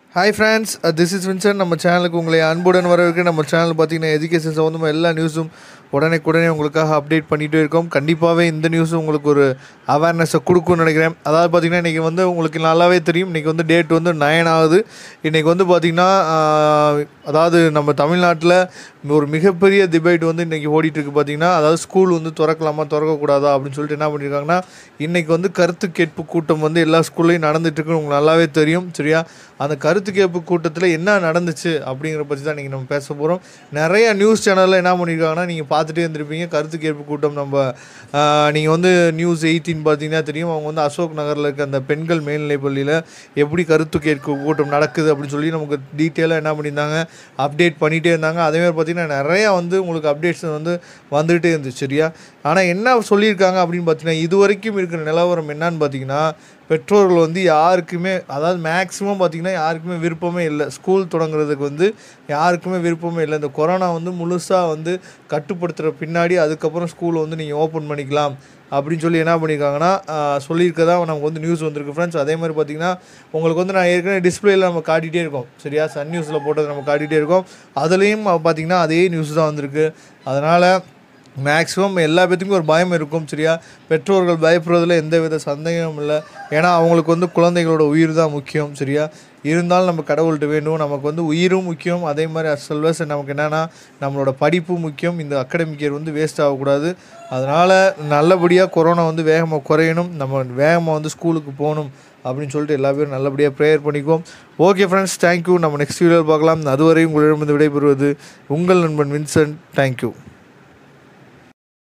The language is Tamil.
hi friends this is Vinson நம்ம சேனலுக்கு உங்களை அன்புடன் வரவேற்க நம்ம சேனல் பார்த்தீங்கன்னா எஜுகேஷன் சம்மந்தமாக எல்லா நியூஸும் உடனே உங்களுக்காக அப்டேட் பண்ணிகிட்டே இருக்கோம் கண்டிப்பாகவே இந்த நியூஸ் உங்களுக்கு ஒரு அவேர்னஸை கொடுக்கும்னு நினைக்கிறேன் அதாவது பார்த்திங்கன்னா இன்றைக்கி வந்து உங்களுக்கு நல்லாவே தெரியும் இன்றைக்கி வந்து டேட் வந்து நயன் ஆகுது இன்றைக்கி வந்து பார்த்திங்கன்னா ஆஹ், அதாவது நம்ம தமிழ்நாட்டில் ஒரு மிகப்பெரிய டிபேட் வந்து இன்றைக்கி ஓடிட்டுருக்கு பார்த்திங்கன்னா அதாவது ஸ்கூல் வந்து திறக்கலாமா திறக்கக்கூடாதா அப்படின்னு சொல்லிட்டு என்ன பண்ணியிருக்காங்கன்னா இன்றைக்கி வந்து கருத்து கேட்பு கூட்டம் வந்து எல்லா ஸ்கூல்லையும் நடந்துட்டுருக்குன்னு உங்களுக்கு நல்லாவே தெரியும் சரியா அந்த கருத்து கேட்பு கூட்டத்தில் என்ன நடந்துச்சு அப்படிங்கிற பற்றி தான் இன்றைக்கி நம்ம பேச போகிறோம் நிறைய நியூஸ் சேனலில் என்ன பண்ணியிருக்காங்கன்னா நீங்கள் பார்த்துட்டே இருந்திருப்பீங்க கருத்து கேட்பு கூட்டம் நம்ம நீங்கள் வந்து நியூஸ் எயிட்டின் பார்த்தீங்கன்னா தெரியும் அவங்க வந்து அசோக் நகரில் இருக்க அந்த பெண்கள் மேல்நிலைப் பள்ளியில் எப்படி கருத்து கேட்பு கூட்டம் நடக்குது அப்படின்னு சொல்லி நமக்கு டீட்டெயிலாக என்ன பண்ணியிருந்தாங்க அப்டேட் பண்ணிகிட்டே இருந்தாங்க அதேமாதிரி பார்த்தீங்கன்னா நிறையா வந்து உங்களுக்கு அப்டேட்ஸ் வந்து வந்துகிட்டே இருந்துச்சு சரியா ஆனால் என்ன சொல்லியிருக்காங்க அப்படின்னு பார்த்தீங்கன்னா இது வரைக்கும் இருக்கிற நிலவரம் என்னன்னு பார்த்தீங்கன்னா பெற்றோர்கள் வந்து யாருக்குமே அதாவது மேக்ஸிமம் பார்த்திங்கன்னா யாருக்குமே விருப்பமே இல்லை ஸ்கூல் தொடங்குறதுக்கு வந்து யாருக்குமே விருப்பமே இல்லை இந்த கொரோனா வந்து முழுசாக வந்து கட்டுப்படுத்துகிற பின்னாடி அதுக்கப்புறம் ஸ்கூலை வந்து நீங்கள் ஓப்பன் பண்ணிக்கலாம் அப்படின்னு சொல்லி என்ன பண்ணியிருக்காங்கன்னா ஆஹ், சொல்லியிருக்கதா நமக்கு வந்து நியூஸ் வந்திருக்கு ஃப்ரெண்ட்ஸ் அதே மாதிரி பார்த்தீங்கன்னா உங்களுக்கு வந்து நான் ஏற்கனவே டிஸ்பிளேயில் நம்ம காட்டிகிட்டே இருக்கோம் சரியா சன் நியூஸில் போட்டது நம்ம காட்டிகிட்டே இருக்கோம் அதுலேயும் பார்த்தீங்கன்னா அதே நியூஸ் தான் வந்திருக்கு அதனால் மேக்ஸிமம் எல்லா பேத்துக்கும் ஒரு பயம் இருக்கும் சரியா பெற்றோர்கள் பயப்படுறதுல எந்த வித சந்தேகமும் இல்லை ஏன்னா அவங்களுக்கு வந்து குழந்தைகளோட உயிர் தான் முக்கியம் சரியா இருந்தாலும் நம்ம கடவுள்கிட்ட வேண்டும் நமக்கு வந்து உயிரும் முக்கியம் அதே மாதிரி அசல்வஸ் நமக்கு என்னென்னா நம்மளோட படிப்பு முக்கியம் இந்த அகாடமிக் இயர் வந்து வேஸ்ட் ஆகக்கூடாது அதனால் நல்லபடியாக கொரோனா வந்து வேகமாக குறையணும் நம்ம வேகமாக வந்து ஸ்கூலுக்கு போகணும் அப்படின்னு சொல்லிட்டு எல்லா பேரும் நல்லபடியாக ப்ரேயர் பண்ணிக்குவோம் ஓகே ஃப்ரெண்ட்ஸ் தேங்க்யூ நம்ம நெக்ஸ்ட் வீடியோவில் பார்க்கலாம் அதுவரை உங்களிடமிருந்து விடைபெறுவது உங்கள் நண்பன் வின்சென்ட் தேங்க்யூ